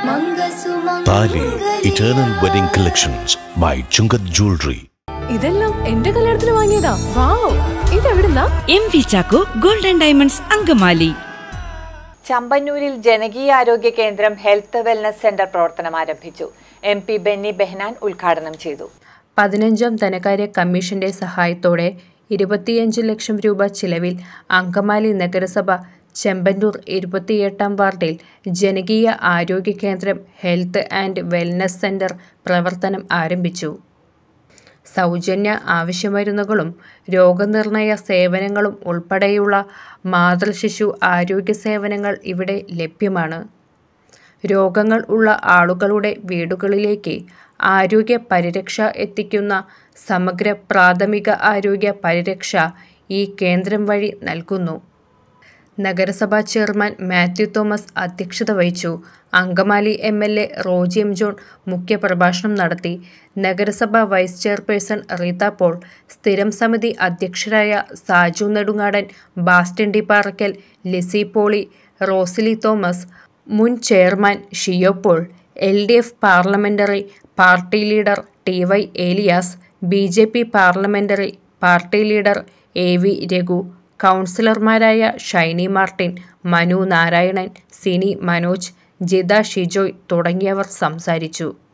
താലി eternal wedding collections by Chungath jewellery ഇതെല്ലാം എന്റെ കല്യാണത്തിന് വാങ്ങിയതാ വാവ് ഇതെവിടുന്നാ M V Chacko golden diamonds Angamaly ചമ്പന്നൂരിൽ ജനകീയാരോഗ്യ കേന്ദ്രം ഹെൽത്ത് വെൽനസ് സെന്റർ പ്രവർത്തനം ആരംഭിച്ചു എം പി ബെന്നി ബെഹ്നാൻ ഉദ്ഘാടനം ചെയ്തു പതിനഞ്ചാം ധനകാര്യ കമ്മീഷന്റെ സഹായത്തോടെ ഇരുപത്തിയഞ്ച് ലക്ഷം രൂപ ചിലവിൽ അങ്കമാലി നഗരസഭ ചെമ്പന്നൂർ ഇരുപത്തിയെട്ടാം വാർഡിൽ ജനകീയ ആരോഗ്യ കേന്ദ്രം ഹെൽത്ത് ആൻഡ് വെൽനസ് സെന്റർ പ്രവർത്തനം ആരംഭിച്ചു സൗജന്യ ആവശ്യമരുന്നുകളും രോഗനിർണയ സേവനങ്ങളും ഉൾപ്പെടെയുള്ള മാതൃശിശു ആരോഗ്യ സേവനങ്ങൾ ഇവിടെ ലഭ്യമാണ് രോഗങ്ങൾ ഉള്ള ആളുകളുടെ വീടുകളിലേക്ക് ആരോഗ്യ പരിരക്ഷ എത്തിക്കുന്ന സമഗ്ര പ്രാഥമിക ആരോഗ്യ പരിരക്ഷ ഈ കേന്ദ്രം വഴി നൽകുന്നു നഗരസഭാ ചെയർമാൻ മാത്യു തോമസ് അധ്യക്ഷത വഹിച്ചു Angamaly M L A Roji M John മുഖ്യപ്രഭാഷണം നടത്തി നഗരസഭ വൈസ് ചെയർപേഴ്സൺ റീത്ത പോൾ സ്ഥിരം സമിതി അധ്യക്ഷരായ സാജു നെടുങ്ങാടൻ ബാസ്റ്റിൻ ഡി പാറക്കൽ ലിസി പോളി റോസിലി തോമസ് മുൻ chairman Shiyo Paul L D F parliamentary party leader T Y Elias B J P parliamentary party leader A V Raghu കൗൺസിലർമാരായ ഷൈനി മാർട്ടിൻ മനു നാരായണൻ സിനി മനോജ് ജിത ഷിജോയ് തുടങ്ങിയവർ സംസാരിച്ചു